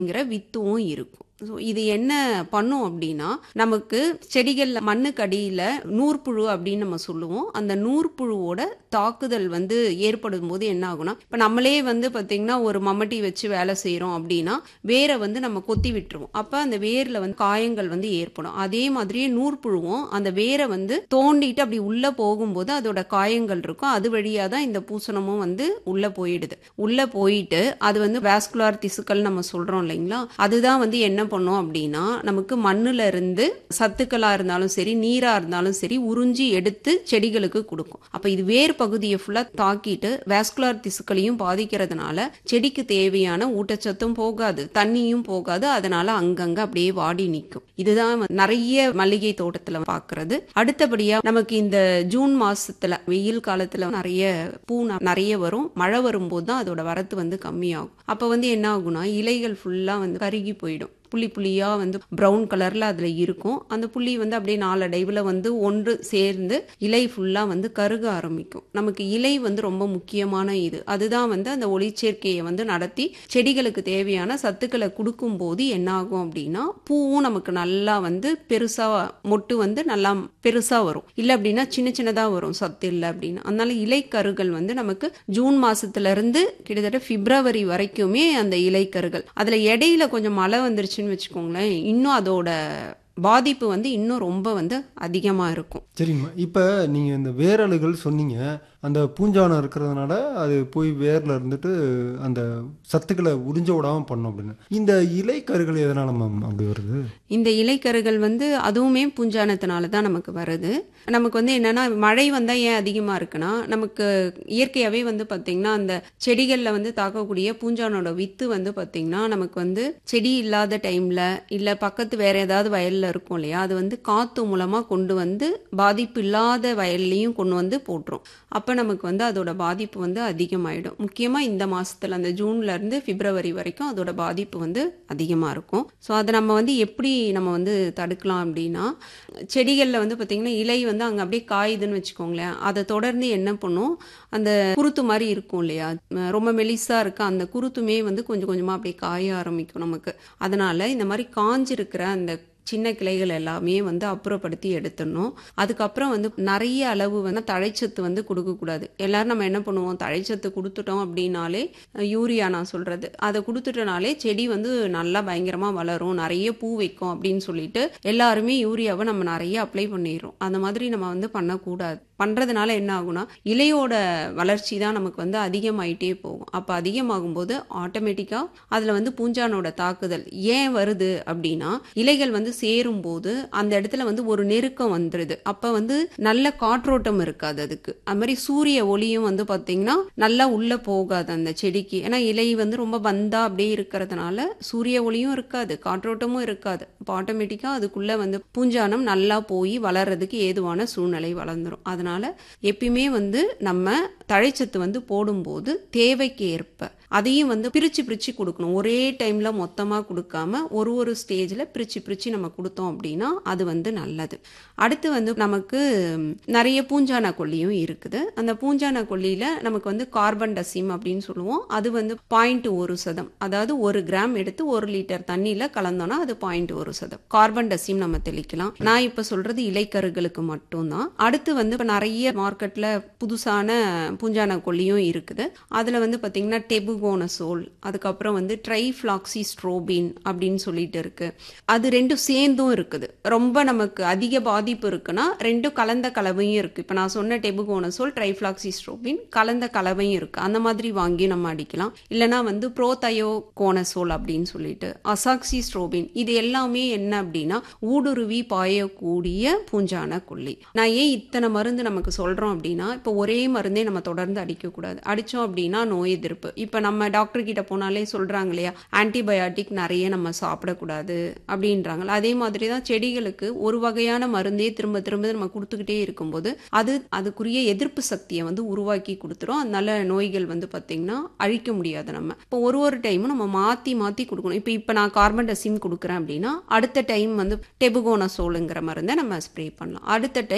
ங்கிற வித்துவும் இருக்கும் ஸோ இது என்ன பண்ணும் அப்படின்னா நமக்கு செடிகள்ல மண்ணுக்கு அடியில் நூற்புழு அப்படின்னு நம்ம சொல்லுவோம் அந்த நூற்புழுவோட தாக்குதல் வந்து ஏற்படும் போது என்ன ஆகும்னா இப்போ நம்மளே வந்து பார்த்திங்கன்னா ஒரு மம்மட்டி வச்சு வேலை செய்கிறோம் அப்படின்னா வேரை வந்து நம்ம கொத்தி விட்டுருவோம் அப்போ அந்த வேரில் வந்து காயங்கள் வந்து ஏற்படும் அதே மாதிரியே நூற்புழுவும் அந்த வேரை வந்து தோண்டிட்டு அப்படி உள்ளே போகும்போது அதோட காயங்கள் இருக்கும் அது வழியாக தான் இந்த பூசணமும் வந்து உள்ளே போயிடுது உள்ளே போயிட்டு அது வந்து வேஸ்குலார் திசுக்கள் நம்ம சொல்கிறோம் இல்லைங்களா அதுதான் வந்து என்ன பண்ணும் அப்படின்னா நமக்கு மண்ணுல இருந்து சத்துக்களா இருந்தாலும் சரி நீரா இருந்தாலும் சரி உறிஞ்சி எடுத்து செடிகளுக்கு கொடுக்கும் அப்ப இது வேர் பகுதியை ஃபுல்லா தாக்கிட்டு வேஸ்குலார் திசுக்களையும் பாதிக்கிறதுனால செடிக்கு தேவையான ஊட்டச்சத்தும் போகாது தண்ணியும் போகாது அதனால அங்கங்க அப்படியே வாடி நிற்கும் இதுதான் வந்து நிறைய மல்லிகை தோட்டத்துல பாக்குறது அடுத்தபடியா நமக்கு இந்த ஜூன் மாசத்துல வெயில் காலத்துல நிறைய பூ ந- நிறைய வரும் மழை வரும்போது தான் அதோட வரத்து வந்து கம்மியாகும் அப்ப வந்து என்ன ஆகும்னா இலைகள் ஃபுல்லா வந்து கருகி போயிடும் புள்ளி புள்ளியாக வந்து ப்ரௌன் கலரில் அதில் இருக்கும் அந்த புள்ளி வந்து அப்படியே நாளடைவில் வந்து ஒன்று சேர்ந்து இலை ஃபுல்லாக வந்து கருக ஆரம்பிக்கும் நமக்கு இலை வந்து ரொம்ப முக்கியமான இது அதுதான் வந்து அந்த ஒளிச்சேர்க்கையை வந்து நடத்தி செடிகளுக்கு தேவையான சத்துக்களை கொடுக்கும்போது என்ன ஆகும் அப்படின்னா பூவும் நமக்கு நல்லா வந்து பெருசாக மொட்டு வந்து நல்லா பெருசாக வரும் இல்லை அப்படின்னா சின்ன சின்னதாக வரும் சத்து இல்லை அப்படின்னு அதனால இலைக்கருகள் வந்து நமக்கு ஜூன் மாசத்துல இருந்து கிட்டத்தட்ட பிப்ரவரி வரைக்குமே அந்த இலைக்கருகள் அதுல இடையில கொஞ்சம் மழை வந்துருச்சுன்னு வச்சுக்கோங்களேன் இன்னும் அதோட பாதிப்பு வந்து இன்னும் ரொம்ப வந்து அதிகமா இருக்கும் சரிங்கம்மா இப்போ நீங்கள் இந்த வேரலுகள் சொன்னீங்க அந்த பூஞ்சானம் இருக்கிறதுனால அது போய் வேரில் இருந்துட்டு அந்த சத்துக்களை உறிஞ்ச விடாமல் பண்ணும் அப்படின்னு இந்த இலைக்கருகள் எதனால மேம் அப்படி வருது இந்த இலைக்கருகள் வந்து அதுவுமே பூஞ்சானத்தினால தான் நமக்கு வருது நமக்கு வந்து என்னன்னா மழை வந்தா ஏன் அதிகமா இருக்குன்னா நமக்கு இயற்கையாவே வந்து பாத்தீங்கன்னா அந்த செடிகள்ல வந்து தாக்கக்கூடிய பூஞ்சானோட வித்து வந்து பாத்தீங்கன்னா நமக்கு வந்து செடி இல்லாத டைம்ல இல்ல பக்கத்து வேற ஏதாவது வயல்ல இருக்கும் இல்லையா அது வந்து காத்து மூலமா கொண்டு வந்து பாதிப்பு இல்லாத வயல்லையும் கொண்டு வந்து போட்டுரும் அப்ப நமக்கு வந்து அதோட பாதிப்பு வந்து அதிகமாயிடும் முக்கியமா இந்த மாசத்துல அந்த ஜூன்ல இருந்து பிப்ரவரி வரைக்கும் அதோட பாதிப்பு வந்து அதிகமா இருக்கும் ஸோ அதை நம்ம வந்து எப்படி நம்ம வந்து தடுக்கலாம் அப்படின்னா செடிகளில் வந்து பார்த்திங்கன்னா இலை வந்து அங்கே அப்படியே காயுதுன்னு வச்சுக்கோங்களேன் அதை தொடர்ந்து என்ன பண்ணும் அந்த குருத்து மாதிரி இருக்கும் இல்லையா அஹ் ரொம்ப மெலிசா இருக்க அந்த குருத்துமே வந்து கொஞ்சம் கொஞ்சமாக அப்படியே காய ஆரம்பிக்கும் நமக்கு அதனால இந்த மாதிரி காஞ்சிருக்கிற அந்த சின்ன கிளைகள் எல்லாமே வந்து அப்புறப்படுத்தி எடுத்துடணும் அதுக்கப்புறம் வந்து நிறைய அளவு வந்து தழைச்சத்து வந்து கொடுக்கக்கூடாது எல்லாரும் நம்ம என்ன பண்ணுவோம் தழைச்சத்து கொடுத்துட்டோம் அப்படின்னாலே அஹ் யூரியா நான் சொல்றது அதை கொடுத்துட்டனாலே செடி வந்து நல்லா பயங்கரமா வளரும் நிறைய பூ வைக்கும் அப்படின்னு சொல்லிட்டு எல்லாருமே யூரியாவை நம்ம நிறைய அப்ளை பண்ணிடுறோம் அந்த மாதிரி நம்ம வந்து பண்ணக்கூடாது பண்றதுனால என்ன ஆகும்னா இலையோட வளர்ச்சி தான் நமக்கு வந்து அதிகமாயிட்டே போகும் அப்போ அதிகமாகும் போது ஆட்டோமேட்டிக்கா அதுல வந்து பூஞ்சானோட தாக்குதல் ஏன் வருது அப்படின்னா இலைகள் வந்து சேரும் போது அந்த இடத்துல வந்து ஒரு நெருக்கம் வந்துருது அப்ப வந்து நல்ல காற்றோட்டம் இருக்காது அதுக்கு அது மாதிரி சூரிய ஒளியும் வந்து பாத்தீங்கன்னா நல்லா உள்ள போகாது அந்த செடிக்கு ஏன்னா இலை வந்து ரொம்ப பந்தா அப்படியே இருக்கிறதுனால சூரிய ஒளியும் இருக்காது காற்றோட்டமும் இருக்காது அப்போ ஆட்டோமேட்டிக்கா அதுக்குள்ள வந்து பூஞ்சானம் நல்லா போய் வளர்றதுக்கு ஏதுவான சூழ்நிலை வளர்ந்துரும் அதனால எப்பயுமே வந்து நம்ம தழைச்சத்து வந்து போடும்போது தேவைக்கு ஏற்ப அதையும் வந்து பிரிச்சு பிரிச்சு கொடுக்கணும் ஒரே டைம்ல மொத்தமா கொடுக்காம ஒரு ஒரு ஸ்டேஜ்ல பிரிச்சு பிரிச்சு நம்ம கொடுத்தோம் அப்படின்னா அது வந்து நல்லது அடுத்து வந்து நமக்கு ம், நிறைய பூஞ்சான கொல்லியும் இருக்குது அந்த பூஞ்சான கொல்லியில நமக்கு வந்து கார்பன் டசிம் அப்படின்னு சொல்லுவோம் அது வந்து பாயிண்ட் ஒரு சதம் அதாவது ஒரு கிராம் எடுத்து ஒரு லிட்டர் தண்ணியில கலந்தோம்னா அது பாயிண்ட் ஒரு சதம் கார்பன் டசிம் நம்ம தெளிக்கலாம் நான் இப்ப சொல்றது இலைக்கருகளுக்கு மட்டும்தான் அடுத்து வந்து இப்ப நிறைய மார்க்கெட்ல புதுசான பூஞ்சான கொல்லியும் இருக்குது அதுல வந்து பாத்தீங்கன்னா டெபுகோனசோல் அதுக்கப்புறம் வந்து ட்ரைஃப்ளாக்சி ஸ்ட்ரோபின் அப்படின்னு சொல்லிட்டு இருக்கு அது ரெண்டும் சேர்ந்தும் இருக்குது ரொம்ப நமக்கு அதிக பாதிப்பு இருக்குன்னா ரெண்டும் கலந்த கலவையும் இருக்கு இப்ப நான் சொன்ன டெபுகோனசோல் ட்ரைஃப்ளாக்சி ஸ்ட்ரோபின் கலந்த கலவையும் இருக்கு அந்த மாதிரி வாங்கி நம்ம அடிக்கலாம் இல்லனா வந்து ப்ரோதயோ கோனசோல் அப்படின்னு சொல்லிட்டு அசாக்சி ஸ்ட்ரோபின் இது எல்லாமே என்ன அப்படின்னா ஊடுருவி பாயக்கூடிய பூஞ்சான கொல்லி நான் ஏன் இத்தனை மருந்து நமக்கு சொல்றோம் அப்படின்னா இப்போ ஒரே மருந்தே நம்ம தொடர்ந்து அடிக்கக்கூடாது அடிச்சோம் அப்படின்னா நோய் எதிர்ப்பு இப்போ நம்ம டாக்டர் கிட்ட போனாலே சொல்றாங்க இல்லையா ஆன்டிபயாட்டிக் நிறைய நம்ம சாப்பிடக்கூடாது அப்படின்றாங்களா அதே மாதிரி தான் செடிகளுக்கு ஒரு வகையான மருந்தே திரும்ப திரும்ப நம்ம கொடுத்துக்கிட்டே இருக்கும்போது அது அதுக்குரிய எதிர்ப்பு சக்தியை வந்து உருவாக்கி கொடுத்துரும் அதனால நோய்கள் வந்து பார்த்தீங்கன்னா அழிக்க முடியாது நம்ம இப்போ ஒரு ஒரு டைமும் நம்ம மாற்றி மாற்றி கொடுக்கணும் இப்போ இப்போ நான் கார்பன் டசிம் கொடுக்குறேன் அப்படின்னா அடுத்த டைம் வந்து டெபுகோனசோலுங்கிற மருந்தை நம்ம ஸ்ப்ரே பண்ணலாம் அடுத்த டைம்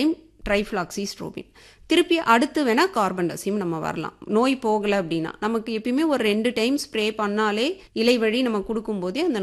ட்ரைஃப்ளாக்சிஸ்ட்ரோபின் திருப்பி அடுத்து வேணால் கார்பன்டசிம் நம்ம வரலாம் நோய் போகலை அப்படின்னா நமக்கு எப்பயுமே ஒரு ரெண்டு டைம் ஸ்ப்ரே பண்ணாலே இலை வழி நம்ம கொடுக்கும்போதே அந்த